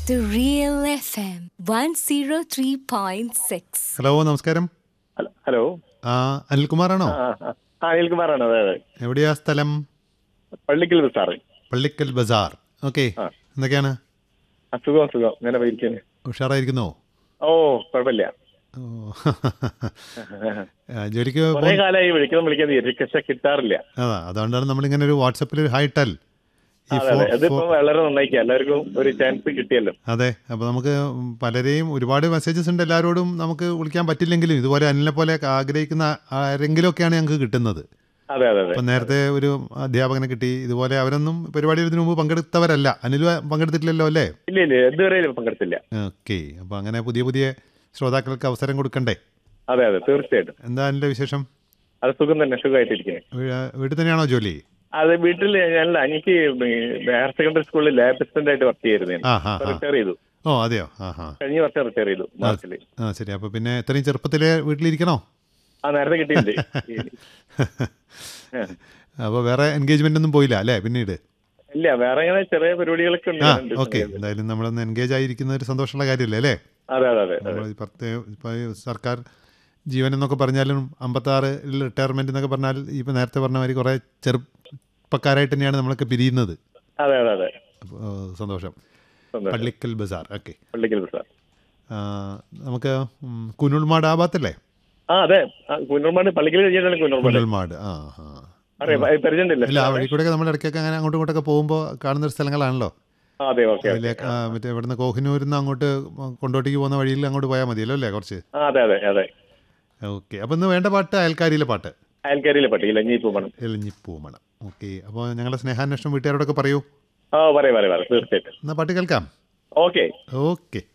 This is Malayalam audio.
The Real FM 103.6. ഹലോ നമസ്കാരം ഹലോ ഹലോ ആ അനിൽകുമാറാണോ ആ ആ. ആ അനിൽകുമാറാണ് അതെ അതെ എവിടെയാ സ്ഥലം പള്ളിക്കൽ സാറ് പള്ളിക്കൽ ബസാർ ഓക്കെ ആ. എന്തൊക്കെയാണ് ആ സുഖം സുഖം ഇങ്ങനെ പോയിരിക്കുന്നു ഉഷാറായിരിക്കുന്നോ ഓ കുഴപ്പമില്ല ഓ. ആ, ജോലിക്ക് കുറെ പോ- കാലമായി വിളിക്കണം വിളിക്കുന്നത് പക്ഷെ കിട്ടാറില്ല അതാ അതുകൊണ്ടാണ് നമ്മളിങ്ങനെ ഒരു വാട്സപ്പിൽ ഒരു ഹായ് ഇട്ടാൽ ഈ അതെ ഫോ- അതെ അതിപ്പോ ഫോ- വളരെ നന്നായിക്കാം എല്ലാവർക്കും ഒരു ചാൻസ് കിട്ടിയല്ലോ അതെ അപ്പോൾ നമുക്ക് പലരെയും ഒരുപാട് മെസ്സേജസ് ഉണ്ട് എല്ലാവരോടും നമുക്ക് വിളിക്കാൻ പറ്റില്ലെങ്കിലും ഇതുപോലെ അനിലിനെ പോലെ ആഗ്രഹിക്കുന്ന ആരെങ്കിലുമൊക്കെയാണ് ഞങ്ങൾക്ക് കിട്ടുന്നത് അതെ അതെ അതെ അപ്പം നേരത്തെ ഒരു അധ്യാപകനെ കിട്ടി ഇതുപോലെ അവരൊന്നും പരിപാടിയിൽ ഇതിനു മുമ്പ് പങ്കെടുത്തവരല്ല അനിൽ പങ്കെടുത്തിട്ടില്ലല്ലോ അല്ലേ ഇല്ല ഇല്ല ഇതുവരെ പങ്കെടുത്തില്ല ഓക്കെ അപ്പോൾ അങ്ങനെ പുതിയ പുതിയ ശ്രോതാക്കൾക്ക് അവസരം കൊടുക്കണ്ടേ അതെ അതെ തീർച്ചയായിട്ടും എന്താ എൻ്റെ വിശേഷം അത് സുഖം തന്നെ സുഖമായിട്ടിരിക്കുന്നത് വീ- വീട്ടിൽ തന്നെയാണോ ജോലി അത് വീട്ടിൽ ഞാൻ എനിക്ക് ഹയർ സെക്കൻഡറി സ്കൂളിൽ ലാബ് അസിസ്റ്റന്റ് ആയിട്ട് വർക്ക് ചെയ്യായിരുന്നു ആ ഹാ ഹാ റിട്ടയർ ചെയ്തു ഓ അതെയോ ആ ഹാ കഴിഞ്ഞ വർഷം റിട്ടയർ ചെയ്തു മാർച്ചിൽ ആ ശരി അപ്പോൾ പിന്നെ ഇത്രയും ചെറുപ്പത്തിലേ വീട്ടിലിരിക്കണോ ആ നേരത്തെ കിട്ടിയിട്ടുണ്ട് അപ്പോൾ വേറെ എൻഗേജ്മെൻ്റ് ഒന്നും പോയില്ല അല്ലേ പിന്നീട് ഇല്ല വേറെ ഇങ്ങനെ ചെറിയ പരിപാടികളൊക്കെ ഉണ്ട് ആ ഉണ്ട്. ഓക്കെ എന്തായാലും നമ്മളൊന്ന് എൻഗേജ് ആയിരിക്കുന്ന ഒരു സന്തോഷമുള്ള കാര്യമല്ലേ അല്ലേ അതെ അതെ അതെ നമ്മൾ ഈ പത്ത് ഇപ്പോൾ ഈ സർക്കാർ ജീവൻ എന്നൊക്കെ പറഞ്ഞാലും അമ്പത്താറിൽ റിട്ടയർമെൻ്റ് എന്നൊക്കെ പറഞ്ഞാൽ ഇപ്പോൾ നേരത്തെ പറഞ്ഞ മാതിരി കുറേ ചെറുപ്പക്കാരായിട്ട് തന്നെയാണ് നമ്മളൊക്കെ പിരിയുന്നത് അതെ അതെ അതെ അപ്പോൾ സന്തോഷം സന്തോഷം. പള്ളിക്കൽ ബസാർ ഓക്കെ പള്ളിക്കൽ സാർ നമുക്ക് ഉം, കുനുൾമാട് ആ ഭാഗത്തല്ലേ ആ അതെ ആ, കുന്നൂർമാട് പള്ളിക്കൽ കഴിഞ്ഞിട്ടാണ് കുന്നൂർമാട് കുനുൾമാട് ആ ആ അറിയാം പരിചയമില്ല ഇല്ല ആ വഴി കൂടെയൊക്കെ നമ്മൾ ഇടയ്ക്കൊക്കെ അങ്ങനെ അങ്ങോട്ടും ഇങ്ങോട്ടൊക്കെ പോകുമ്പോൾ കാണുന്ന ഒരു സ്ഥലങ്ങളാണല്ലോ ആ അതെ ഓക്കെ അതിലെ ആ, മറ്റേ ഇവിടുന്ന് കോഹിനൂരിൽ നിന്ന് അങ്ങോട്ട് കൊണ്ടോട്ടിക്ക് പോകുന്ന വഴിയിൽ അങ്ങോട്ട് പോയാൽ മതിയല്ലോ അല്ലേ കുറച്ച് ആ അതെ അതെ അതെ ഓക്കെ അപ്പോൾ ഇന്ന് വേണ്ട പാട്ട് അയൽക്കാരിയിലെ പാട്ട് അയൽക്കാരിയിലെ പട്ടികയില്ല ഇനി പോകണം എലിഞ്ഞിപ്പൂമണം ഓക്കെ അപ്പോൾ ഞങ്ങളുടെ സ്നേഹാന്വേഷണം വീട്ടുകാരോടൊക്കെ പറയൂ ആ പറയാം പറയാം പറയാം തീർച്ചയായിട്ടും എന്നാൽ പാട്ട് കേൾക്കാം ഓക്കെ ഓക്കെ